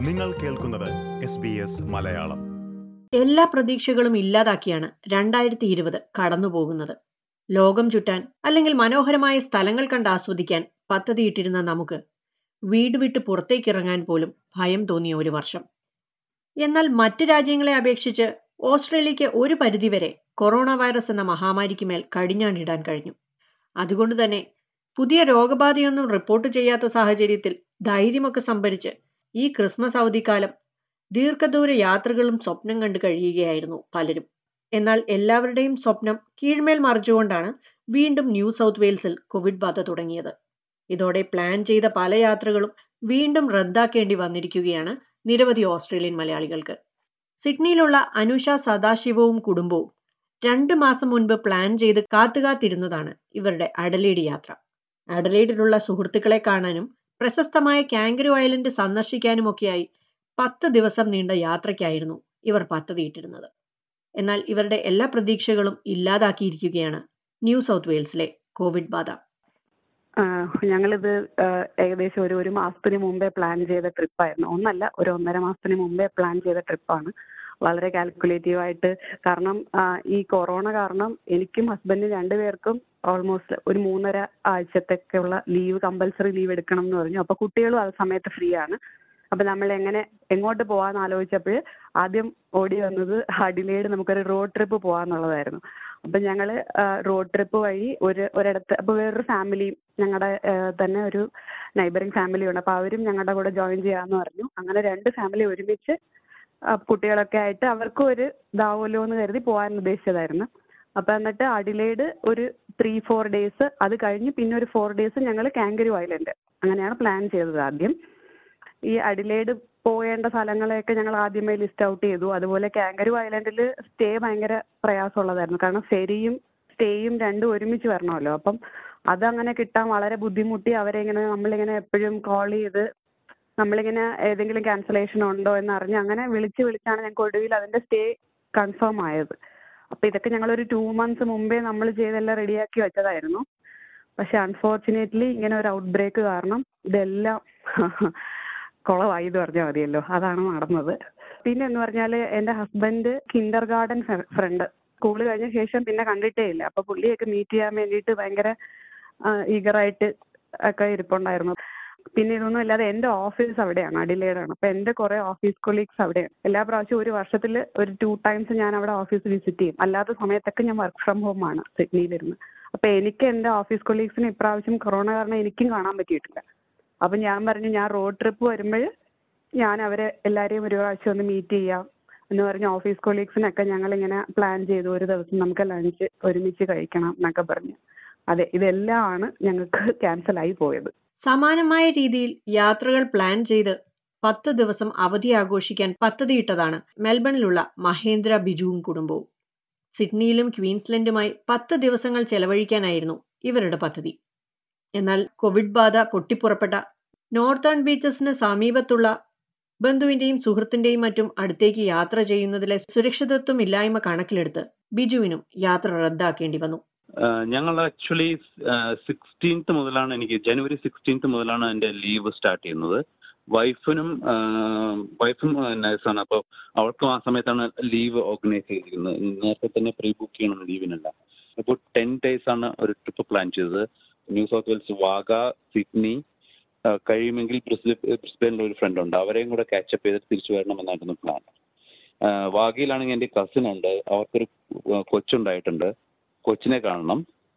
നിങ്ങൾ കേൾക്കുന്നത് S B S Malayalam എല്ലാ പ്രതീക്ഷകളും ഇല്ലാതാക്കിയാണ് രണ്ടായിരത്തി ഇരുപത് കടന്നുപോകുന്നത് ലോകം ചുറ്റാൻ അല്ലെങ്കിൽ മനോഹരമായ സ്ഥലങ്ങൾ കണ്ട് ആസ്വദിക്കാൻ പദ്ധതിയിട്ടിരുന്ന നമുക്ക് വീട് വിട്ട് പുറത്തേക്കിറങ്ങാൻ പോലും ഭയം തോന്നിയ ഒരു വർഷം എന്നാൽ മറ്റ് രാജ്യങ്ങളെ അപേക്ഷിച്ച് ഓസ്ട്രേലിയയ്ക്ക് ഒരു പരിധിവരെ കൊറോണ വൈറസ് എന്ന മഹാമാരിക്ക് മേൽ കടിഞ്ഞാണിടാൻ കഴിഞ്ഞു അതുകൊണ്ട് തന്നെ പുതിയ രോഗബാധയൊന്നും റിപ്പോർട്ട് ചെയ്യാത്ത സാഹചര്യത്തിൽ ധൈര്യമൊക്കെ സംഭരിച്ച് ഈ ക്രിസ്മസ് അവധിക്കാലം ദീർഘദൂര യാത്രകളും സ്വപ്നം കണ്ടു കഴിയുകയായിരുന്നു പലരും എന്നാൽ എല്ലാവരുടെയും സ്വപ്നം കീഴ്മേൽ മറിച്ചുകൊണ്ടാണ് വീണ്ടും ന്യൂ സൗത്ത് വെയിൽസിൽ കോവിഡ് ബാധ തുടങ്ങിയത് ഇതോടെ പ്ലാൻ ചെയ്ത പല യാത്രകളും വീണ്ടും റദ്ദാക്കേണ്ടി വന്നിരിക്കുകയാണ് നിരവധി ഓസ്ട്രേലിയൻ മലയാളികൾക്ക് സിഡ്നിയിലുള്ള അനുഷ സദാശിവവും കുടുംബവും രണ്ട് മാസം മുൻപ് പ്ലാൻ ചെയ്ത് കാത്തുകാത്തിരുന്നതാണ് ഇവരുടെ അഡലേഡ് യാത്ര അഡലേഡിലുള്ള സുഹൃത്തുക്കളെ കാണാനും പ്രശസ്തമായ കാങ്കരു ഐലൻഡ് സന്ദർശിക്കാനുമൊക്കെയായി പത്ത് ദിവസം നീണ്ട യാത്രയ്ക്കായിരുന്നു ഇവർ പദ്ധതിയിട്ടിരുന്നത് എന്നാൽ ഇവരുടെ എല്ലാ പ്രതീക്ഷകളും ഇല്ലാതാക്കിയിരിക്കുകയാണ് ന്യൂ സൗത്ത് വെയിൽസിലെ കോവിഡ് ബാധ ഞങ്ങളിത് ഏകദേശം ഒരു ഒരു മാസത്തിന് മുമ്പേ പ്ലാൻ ചെയ്ത ട്രിപ്പായിരുന്നു ഒന്നല്ല ഒരു ഒന്നര മാസത്തിന് മുമ്പേ പ്ലാൻ ചെയ്ത ട്രിപ്പാണ് വളരെ കാൽക്കുലേറ്റീവ് ആയിട്ട് കാരണം ഈ കൊറോണ കാരണം എനിക്കും ഹസ്ബൻഡിനും രണ്ടുപേർക്കും ഓൾമോസ്റ്റ് ഒരു മൂന്നര ആഴ്ചത്തേക്കുള്ള ലീവ് കമ്പൽസറി ലീവ് എടുക്കണം എന്ന് പറഞ്ഞു അപ്പൊ കുട്ടികളും ആ സമയത്ത് ഫ്രീ ആണ് അപ്പൊ നമ്മൾ എങ്ങനെ എങ്ങോട്ട് പോവാന്ന് ആലോചിച്ചപ്പോൾ ആദ്യം ഓടി വന്നത് അഡിലേഡ് നമുക്കൊരു റോഡ് ട്രിപ്പ് പോവാന്നുള്ളതായിരുന്നു അപ്പൊ ഞങ്ങള് റോഡ് ട്രിപ്പ് വഴി ഒരു ഒരിടത്ത് അപ്പൊ വേറൊരു ഫാമിലിയും ഞങ്ങളുടെ തന്നെ ഒരു നൈബറിങ് ഫാമിലി ഉണ്ട് അപ്പൊ അവരും ഞങ്ങളുടെ കൂടെ ജോയിൻ ചെയ്യാന്ന് പറഞ്ഞു അങ്ങനെ രണ്ട് ഫാമിലി ഒരുമിച്ച് കുട്ടികളൊക്കെ ആയിട്ട് അവർക്കും ഒരു ഇതാവുമല്ലോ എന്ന് കരുതി പോകാൻ ഉദ്ദേശിച്ചതായിരുന്നു അപ്പൊ എന്നിട്ട് അഡിലേഡ് ഒരു ത്രീ ഫോർ ഡേയ്സ് അത് കഴിഞ്ഞ് പിന്നെ ഒരു ഫോർ ഡേയ്സ് ഞങ്ങൾ കാങ്കരു ഐലൻഡ് അങ്ങനെയാണ് പ്ലാൻ ചെയ്തത് ആദ്യം ഈ അഡിലേഡ് പോകേണ്ട സ്ഥലങ്ങളെയൊക്കെ ഞങ്ങൾ ആദ്യമേ ലിസ്റ്റ് ഔട്ട് ചെയ്തു അതുപോലെ കാങ്കരു ഐലൻഡിൽ സ്റ്റേ ഭയങ്കര പ്രയാസമുള്ളതായിരുന്നു കാരണം ഫെരിയും സ്റ്റേയും രണ്ടും ഒരുമിച്ച് വരണമല്ലോ അപ്പം അതങ്ങനെ കിട്ടാൻ വളരെ ബുദ്ധിമുട്ടി അവരെ ഇങ്ങനെ നമ്മളിങ്ങനെ എപ്പോഴും കോൾ ചെയ്ത് നമ്മളിങ്ങനെ ഏതെങ്കിലും ക്യാൻസലേഷൻ ഉണ്ടോ എന്ന് അറിഞ്ഞ് അങ്ങനെ വിളിച്ച് വിളിച്ചാണ് ഞങ്ങൾക്ക് ഒടുവിൽ അതിന്റെ സ്റ്റേ കൺഫേം ആയത് അപ്പൊ ഇതൊക്കെ ഞങ്ങൾ ഒരു ടു മന്ത്സ് മുമ്പേ നമ്മൾ ചെയ്തെല്ലാം റെഡിയാക്കി വെച്ചതായിരുന്നു പക്ഷെ അൺഫോർച്ചുനേറ്റ്ലി ഇങ്ങനെ ഒരു ഔട്ട് ബ്രേക്ക് കാരണം ഇതെല്ലാം കുളമായി എന്ന് പറഞ്ഞാൽ മതിയല്ലോ അതാണ് നടന്നത് പിന്നെ എന്ന് പറഞ്ഞാൽ എൻ്റെ husband kindergarten friend school കഴിഞ്ഞ ശേഷം പിന്നെ കണ്ടിട്ടേ ഇല്ല അപ്പൊ പുള്ളിയൊക്കെ മീറ്റ് ചെയ്യാൻ വേണ്ടിയിട്ട് ഭയങ്കര ഈഗറായിട്ട് ഒക്കെ ഇരിപ്പുണ്ടായിരുന്നു പിന്നെ ഇതൊന്നും അല്ലാതെ എൻ്റെ ഓഫീസ് അവിടെയാണ് അഡിലേഡാണ് അപ്പൊ എൻ്റെ കുറെ ഓഫീസ് കൊളീഗ്സ് അവിടെയാണ് എല്ലാ പ്രാവശ്യവും ഒരു വർഷത്തിൽ ഒരു ടു ടൈംസ് ഞാൻ അവിടെ ഓഫീസ് വിസിറ്റ് ചെയ്യും അല്ലാത്ത സമയത്തൊക്കെ ഞാൻ വർക്ക് ഫ്രം ഹോം ആണ് സിഡ്നിയിലിരുന്ന് അപ്പൊ എനിക്ക് എൻ്റെ ഓഫീസ് കൊളീഗ്സിന് ഇപ്രാവശ്യം കൊറോണ കാരണം എനിക്കും കാണാൻ പറ്റിയിട്ടില്ല അപ്പൊ ഞാൻ പറഞ്ഞു ഞാൻ റോഡ് ട്രിപ്പ് വരുമ്പോൾ ഞാൻ അവരെ എല്ലാവരെയും ഒരു പ്രാവശ്യം ഒന്ന് മീറ്റ് ചെയ്യാം എന്ന് പറഞ്ഞ് ഓഫീസ് കൊളീഗ്സിനൊക്കെ ഞങ്ങൾ ഇങ്ങനെ പ്ലാൻ ചെയ്തു ഒരു ദിവസം നമുക്ക് ലഞ്ച് ഒരുമിച്ച് കഴിക്കണം എന്നൊക്കെ പറഞ്ഞു അതെ ഇതെല്ലാമാണ് ഞങ്ങൾക്ക് ക്യാൻസൽ ആയി പോയത് സമാനമായ രീതിയിൽ യാത്രകൾ പ്ലാൻ ചെയ്ത് പത്ത് ദിവസം അവധി ആഘോഷിക്കാൻ പദ്ധതിയിട്ടതാണ് മെൽബണിലുള്ള മഹേന്ദ്ര ബിജുവും കുടുംബവും സിഡ്നിയിലും ക്വീൻസ്ലൻഡുമായി പത്ത് ദിവസങ്ങൾ ചെലവഴിക്കാനായിരുന്നു ഇവരുടെ പദ്ധതി എന്നാൽ കോവിഡ് ബാധ പൊട്ടിപ്പുറപ്പെട്ട നോർത്തേൺ ബീച്ചസിന് സമീപത്തുള്ള ബന്ധുവിന്റെയും സുഹൃത്തിന്റെയും മറ്റും അടുത്തേക്ക് യാത്ര ചെയ്യുന്നതിലെ സുരക്ഷിതത്വം ഇല്ലായ്മ കണക്കിലെടുത്ത് ബിജുവിനും യാത്ര റദ്ദാക്കേണ്ടി വന്നു ഞങ്ങൾ ആക്ച്വലി സിക്സ്റ്റീൻത്ത് മുതലാണ് എനിക്ക് ജനുവരി സിക്സ്റ്റീൻത്ത് മുതലാണ് എൻ്റെ ലീവ് സ്റ്റാർട്ട് ചെയ്യുന്നത് വൈഫിനും വൈഫും നഴ്സാണ് അപ്പോൾ അവൾക്കും ആ സമയത്താണ് ലീവ് ഓർഗനൈസ് ചെയ്തിരിക്കുന്നത് നേരത്തെ തന്നെ പ്രീ ബുക്ക് ചെയ്യണം ലീവിനല്ല അപ്പോൾ ടെൻ ഡേയ്സ് ആണ് ഒരു ട്രിപ്പ് പ്ലാൻ ചെയ്തത് New South Wales Wagga Sydney കഴിയുമെങ്കിൽ ബ്രിസ്ബനിൽ ഒരു ഫ്രണ്ട് ഉണ്ട് അവരെയും കൂടെ കാച്ചപ്പ് ചെയ്തിട്ട് തിരിച്ചു വരണമെന്നായിരുന്നു പ്ലാൻ വാഗയിലാണെങ്കിൽ എൻ്റെ കസിൻ ഉണ്ട് അവർക്കൊരു കൊച്ചുണ്ടായിട്ടുണ്ട് കൊച്ചിനെ കാണണം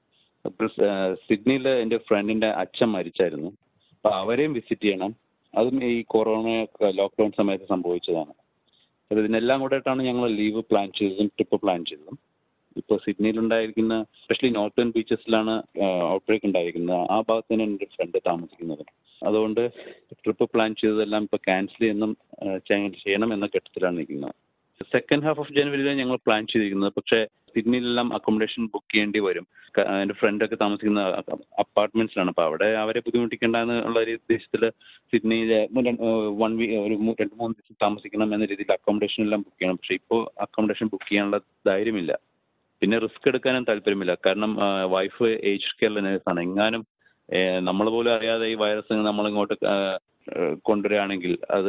സിഡ്നിയിൽ എൻ്റെ ഫ്രണ്ടിന്റെ അച്ഛൻ മരിച്ചായിരുന്നു അപ്പൊ അവരെയും വിസിറ്റ് ചെയ്യണം അതും ഈ കൊറോണ ലോക്ക്ഡൌൺ സമയത്ത് സംഭവിച്ചതാണ് അപ്പോൾ ഇതിനെല്ലാം കൂടെയായിട്ടാണ് ഞങ്ങൾ ലീവ് പ്ലാൻ ചെയ്തതും ട്രിപ്പ് പ്ലാൻ ചെയ്തതും ഇപ്പോൾ സിഡ്നിയിൽ ഉണ്ടായിരിക്കുന്ന സ്പെഷ്യലി നോർത്തേൺ ബീച്ചസിലാണ് ഔട്ട് ബ്രേക്ക് ഉണ്ടായിരിക്കുന്നത് ആ ഭാഗത്ത് തന്നെ എൻ്റെ ഫ്രണ്ട് താമസിക്കുന്നത് അതുകൊണ്ട് ട്രിപ്പ് പ്ലാൻ ചെയ്തതെല്ലാം ഇപ്പോൾ ക്യാൻസൽ ചെയ്യുന്ന ചെയ്യണം എന്ന ഘട്ടത്തിലാണ് നിൽക്കുന്നത് സെക്കൻഡ് ഹാഫ് ഓഫ് ജനുവരിയിലാണ് ഞങ്ങൾ പ്ലാൻ ചെയ്തിരിക്കുന്നത് പക്ഷേ സിഡ്നിയിലെല്ലാം അക്കോമഡേഷൻ ബുക്ക് ചെയ്യേണ്ടി വരും എൻ്റെ ഫ്രണ്ടൊക്കെ താമസിക്കുന്ന അപ്പാർട്ട്മെന്റ്സിലാണ് അപ്പോൾ അവിടെ അവരെ ബുദ്ധിമുട്ടിക്കേണ്ട എന്നുള്ള ഒരു ഉദ്ദേശത്തിൽ സിഡ്നിയിൽ വൺ വീക്ക് ഒരു രണ്ട് മൂന്ന് ദിവസം താമസിക്കണം എന്ന രീതിയിൽ അക്കോമഡേഷൻ എല്ലാം ബുക്ക് ചെയ്യണം പക്ഷേ ഇപ്പോൾ അക്കോമഡേഷൻ ബുക്ക് ചെയ്യാനുള്ള ധൈര്യമില്ല പിന്നെ റിസ്ക് എടുക്കാനും താല്പര്യമില്ല കാരണം വൈഫ് ഏജ് കെയർ നേഴ്സാണ് എങ്ങാനും നമ്മൾ പോലും അറിയാതെ ഈ വൈറസ് നമ്മളിങ്ങോട്ട് കൊണ്ടുവരികയാണെങ്കിൽ അത്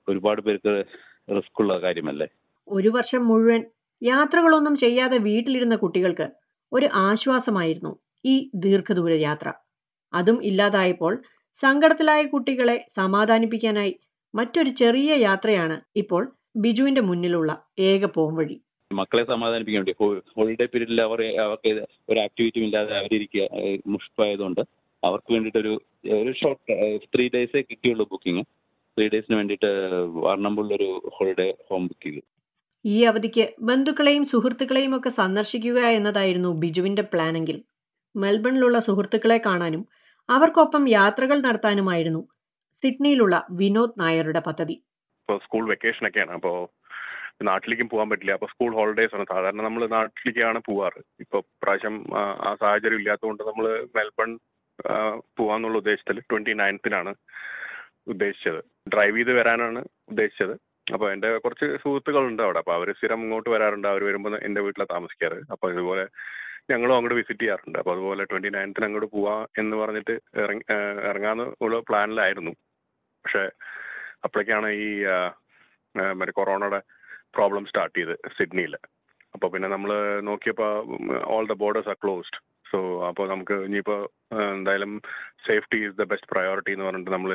ഒരുപാട് പേർക്ക് റിസ്ക് ഉള്ള കാര്യമല്ലേ ഒരു വർഷം മുഴുവൻ യാത്രകളൊന്നും ചെയ്യാതെ വീട്ടിലിരുന്ന കുട്ടികൾക്ക് ഒരു ആശ്വാസമായിരുന്നു ഈ ദീർഘദൂര യാത്ര അതും ഇല്ലാതായപ്പോൾ സങ്കടത്തിലായ കുട്ടികളെ സമാധാനിപ്പിക്കാനായി മറ്റൊരു ചെറിയ യാത്രയാണ് ഇപ്പോൾ ബിജുവിന്റെ മുന്നിലുള്ള ഏക പോംവഴി മക്കളെ സമാധാനിപ്പിക്കാൻ വേണ്ടി ഹോളിഡേ പീരീഡിൽ അവർ അവർക്ക് ഒരു ആക്ടിവിറ്റിയും ഇല്ലാതെ അവരിയ്ക്കുക മുഷ്പായതുകൊണ്ട് അവർക്ക് വേണ്ടിയിട്ട് ഒരു ഒരു ഷോർട്ട് ത്രീ ഡേയ്സേ കിട്ടിയുള്ളൂ ബുക്കിംഗ് ത്രീ ഡേയ്സിന് വേണ്ടിയിട്ട് വാർണമ്പുള്ളൊരു ഹോളിഡേ ഹോം ബുക്ക് ചെയ്തു ഈ അവധിക്ക് ബന്ധുക്കളെയും സുഹൃത്തുക്കളെയും ഒക്കെ സന്ദർശിക്കുക എന്നതായിരുന്നു ബിജുവിന്റെ പ്ലാനെങ്കിൽ മെൽബണിലുള്ള സുഹൃത്തുക്കളെ കാണാനും അവർക്കൊപ്പം യാത്രകൾ നടത്താനുമായിരുന്നു സിഡ്നിയിലുള്ള വിനോദ് നായരുടെ പദ്ധതി ഇപ്പോൾ സ്കൂൾ വെക്കേഷൻ ഒക്കെയാണ് അപ്പോൾ നാട്ടിലേക്കും പോകാൻ പറ്റില്ല അപ്പോൾ സ്കൂൾ ഹോളിഡേയ്സ് ആണ് സാധാരണ നമ്മൾ നാട്ടിലേക്കാണ് പോവാറ് ഇപ്പോൾ പ്രാവശ്യം ആ, ആ സാഹചര്യം ഇല്ലാത്തതുകൊണ്ട് നമ്മൾ മെൽബൺ ആ, പോവാന്നുള്ള ഉദ്ദേശത്തിൽ ട്വന്റി നയൻത്തിനാണ് ഉദ്ദേശിച്ചത് ഡ്രൈവ് ചെയ്ത് വരാനാണ് ഉദ്ദേശിച്ചത് അപ്പോൾ എൻ്റെ കുറച്ച് സുഹൃത്തുക്കളുണ്ട് അവിടെ അപ്പോൾ അവർ സ്ഥിരം ഇങ്ങോട്ട് വരാറുണ്ട് അവർ വരുമ്പോൾ എൻ്റെ വീട്ടിലാണ് താമസിക്കാറ് അപ്പോൾ ഇതുപോലെ ഞങ്ങളും അങ്ങോട്ട് വിസിറ്റ് ചെയ്യാറുണ്ട് അപ്പോൾ അതുപോലെ ട്വന്റി നയൻത്തിന് അങ്ങോട്ട് പോവാ എന്ന് പറഞ്ഞിട്ട് ഇറങ്ങി ആ, ഇറങ്ങാന്ന് ഉള്ള പ്ലാനിലായിരുന്നു പക്ഷേ അപ്പോഴേക്കാണ് ഈ ആ, ആ, മറ്റേ കൊറോണയുടെ പ്രോബ്ലം സ്റ്റാർട്ട് ചെയ്ത് സിഡ്നിയിൽ അപ്പോൾ പിന്നെ നമ്മൾ നോക്കിയപ്പോൾ all the borders are closed so അപ്പോൾ നമുക്ക് ഇനിയിപ്പോൾ എന്തായാലും safety is the best priority എന്ന് പറഞ്ഞിട്ട് നമ്മൾ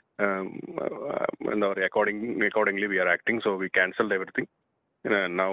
എന്താ പറയുക according accordingly we are acting so we cancelled everything now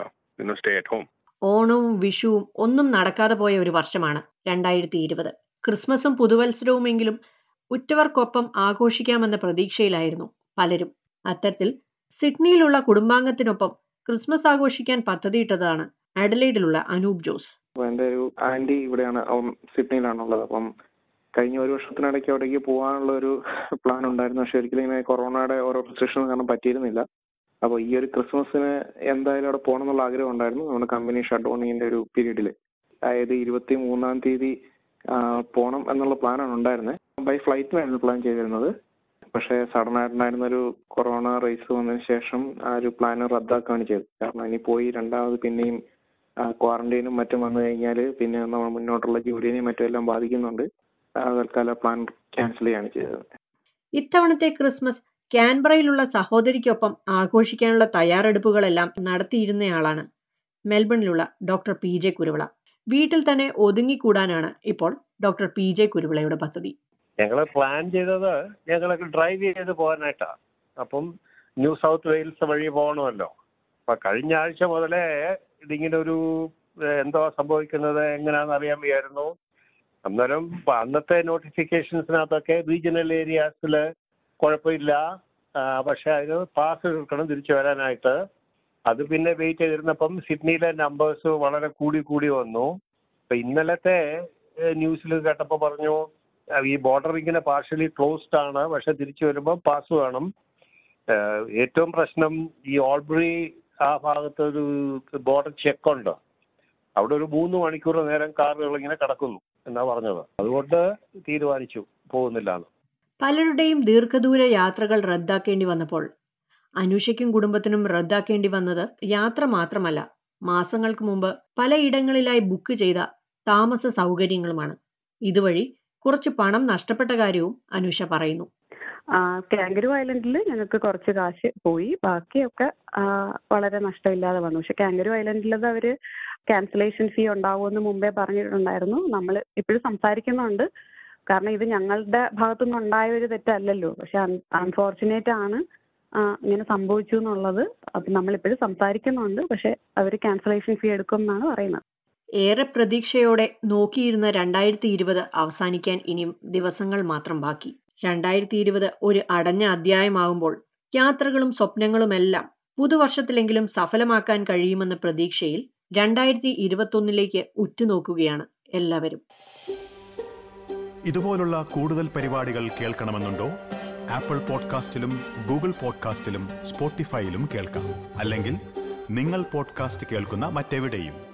you stay at home ഓണവും വിഷുവും ഒന്നും നടക്കാതെ പോയ ഒരു വർഷമാണ് രണ്ടായിരത്തി ഇരുപത് ക്രിസ്മസും പുതുവത്സരവുമെങ്കിലും ഉറ്റവർക്കൊപ്പം ആഘോഷിക്കാമെന്ന പ്രതീക്ഷയിലായിരുന്നു പലരും അത്തരത്തിൽ സിഡ്നിയിലുള്ള കുടുംബാംഗത്തിനൊപ്പം ക്രിസ്മസ് ആഘോഷിക്കാൻ പദ്ധതിയിട്ടതാണ് അഡലൈഡിലുള്ള അനൂപ് ജോസ് അപ്പോൾ എൻ്റെ ഒരു ആൻറ്റി ഇവിടെയാണ് അവൻ സിഡ്നിയിലാണുള്ളത് അപ്പം കഴിഞ്ഞ ഒരു വർഷത്തിനിടയ്ക്ക് അവിടേക്ക് പോകാനുള്ള ഒരു പ്ലാൻ ഉണ്ടായിരുന്നു പക്ഷെ ഒരിക്കലും ഇങ്ങനെ കൊറോണയുടെ ഓരോ റെസ്ട്രിക്ഷൻ കാരണം പറ്റിയിരുന്നില്ല അപ്പോൾ ഈ ഒരു ക്രിസ്മസിന് എന്തായാലും അവിടെ പോകണം എന്നുള്ള ആഗ്രഹം ഉണ്ടായിരുന്നു നമ്മുടെ കമ്പനി ഷട്ട് ഡൗണിങ്ങിൻ്റെ ഒരു പീരീഡിൽ അതായത് ഇരുപത്തി മൂന്നാം തീയതി ആ, പോകണം എന്നുള്ള പ്ലാനാണ് ഉണ്ടായിരുന്നത് ബൈ ഫ്ലൈറ്റിനായിരുന്നു പ്ലാൻ ചെയ്തിരുന്നത് പക്ഷേ സഡൻ ആയിട്ടുണ്ടായിരുന്ന ഒരു കൊറോണ റേസ് വന്നതിന് ശേഷം ആ ഒരു പ്ലാൻ റദ്ദാക്കുകയാണ് ചെയ്തത് കാരണം ഇനി പോയി രണ്ടാമത് പിന്നെയും ക്വാറന്റൈനും മറ്റും വന്നു കഴിഞ്ഞാൽ പിന്നെ നമ്മൾ മുന്നോട്ടുള്ള ജോലിനെയും മറ്റും എല്ലാം ബാധിക്കുന്നുണ്ട് ആ, തൽക്കാലം പ്ലാൻ ക്യാൻസൽ ചെയ്യാണ് ചെയ്തത് ഇത്തവണത്തെ ക്രിസ്മസ് കാൻബറയിലുള്ള സഹോദരിക്കൊപ്പം ആഘോഷിക്കാനുള്ള തയ്യാറെടുപ്പുകളെല്ലാം നടത്തിയിരുന്നയാളാണ് മെൽബണിലുള്ള ഡോക്ടർ പി ജെ കുരുവിള വീട്ടിൽ തന്നെ ഒതുങ്ങിക്കൂടാനാണ് ഇപ്പോൾ ഡോക്ടർ പി ജെ കുരുവിളയുടെ പദ്ധതി ഞങ്ങൾ പ്ലാൻ ചെയ്തത് ഞങ്ങളൊക്കെ ഡ്രൈവ് ചെയ്ത് പോകാനായിട്ടാ അപ്പം ന്യൂ സൗത്ത് വെയിൽസ് വഴി പോകണമല്ലോ അപ്പൊ കഴിഞ്ഞ ആഴ്ച മുതലേ ഇതിങ്ങനെ ഒരു ഏഹ്, എന്തോ സംഭവിക്കുന്നത് എങ്ങനെയാണെന്ന് അറിയാൻ വയ്യായിരുന്നു അന്നേരം പ- അന്നത്തെ നോട്ടിഫിക്കേഷൻസിനകത്തൊക്കെ റീജിയണൽ ഏരിയാസിൽ കുഴപ്പമില്ല ആ, പക്ഷെ അതിന് പാസ് എടുക്കണം തിരിച്ചു വരാനായിട്ട് അത് പിന്നെ വെയിറ്റ് ചെയ്തിരുന്നപ്പം സിഡ്നിയിലെ നമ്പേഴ്സ് വളരെ കൂടി കൂടി വന്നു അപ്പൊ ഇന്നലത്തെ ന്യൂസിൽ കേട്ടപ്പോൾ പറഞ്ഞു ആ, ഈ ബോർഡർ ഇങ്ങനെ പാർഷ്യലി ക്ലോസ്ഡ് ആണ് പക്ഷെ തിരിച്ചു വരുമ്പോൾ പാസ് വേണം ഏഹ് ഏറ്റവും പ്രശ്നം ഈ ഓൾബ്രി ആ ഭാഗത്ത് ഒരു ബോർഡർ ചെക്ക് ഉണ്ട് അവിടെ ഒരു മൂന്ന് മണിക്കൂർ നേരം കാറുകൾ ഇങ്ങനെ കിടക്കുന്നു എന്നാ പറഞ്ഞത് അതുകൊണ്ട് തീരുമാനിച്ചു പോകുന്നില്ല എന്ന് പലരുടെയും ദീർഘദൂര യാത്രകൾ റദ്ദാക്കേണ്ടി വന്നപ്പോൾ അനുഷയ്ക്കും കുടുംബത്തിനും റദ്ദാക്കേണ്ടി വന്നത് യാത്ര മാത്രമല്ല മാസങ്ങൾക്ക് മുമ്പ് പലയിടങ്ങളിലായി ബുക്ക് ചെയ്ത താമസ സൗകര്യങ്ങളുമാണ് ഇതുവഴി കുറച്ച് പണം നഷ്ടപ്പെട്ട കാര്യവും അനുഷ പറയുന്നു കാങ്കരു ഐലൻഡിൽ ഞങ്ങൾക്ക് കുറച്ച് കാശ് പോയി ബാക്കിയൊക്കെ ആ, വളരെ നഷ്ടമില്ലാതെ വന്നു പക്ഷെ കാങ്കരു ഐലൻഡിലത് അവര് ക്യാൻസലേഷൻ ഫീ ഉണ്ടാവുമെന്ന് മുമ്പേ പറഞ്ഞിട്ടുണ്ടായിരുന്നു നമ്മൾ ഇപ്പോഴും സംസാരിക്കുന്നുണ്ട് കാരണം ഇത് ഞങ്ങളുടെ ഭാഗത്തുനിന്ന് ഉണ്ടായ ഒരു തെറ്റല്ലല്ലോ പക്ഷെ അൺഫോർച്ചുനേറ്റ് ആണ് ആ, ഇങ്ങനെ സംഭവിച്ചു എന്നുള്ളത് അപ്പം നമ്മളിപ്പോഴും സംസാരിക്കുന്നുണ്ട് പക്ഷെ അവർ ക്യാൻസലേഷൻ ഫീ എടുക്കും എന്നാണ് പറയുന്നത് ഏറെ പ്രതീക്ഷയോടെ നോക്കിയിരുന്ന രണ്ടായിരത്തി ഇരുപത് അവസാനിക്കാൻ ഇനിയും ദിവസങ്ങൾ മാത്രം ബാക്കി രണ്ടായിരത്തി ഇരുപത് ഒരു അടഞ്ഞ അധ്യായമാകുമ്പോൾ യാത്രകളും സ്വപ്നങ്ങളുമെല്ലാം പുതുവർഷത്തിലെങ്കിലും സഫലമാക്കാൻ കഴിയുമെന്ന പ്രതീക്ഷയിൽ രണ്ടായിരത്തി ഇരുപത്തൊന്നിലേക്ക് ഉറ്റുനോക്കുകയാണ് എല്ലാവരും ഇതുപോലുള്ള കൂടുതൽ പരിപാടികൾ കേൾക്കണമെന്നുണ്ടോ ആപ്പിൾ പോഡ്കാസ്റ്റിലും ഗൂഗിൾ പോഡ്കാസ്റ്റിലും സ്പോട്ടിഫൈയിലും കേൾക്കാം അല്ലെങ്കിൽ നിങ്ങൾ പോഡ്കാസ്റ്റ് കേൾക്കുന്ന മറ്റെവിടെയും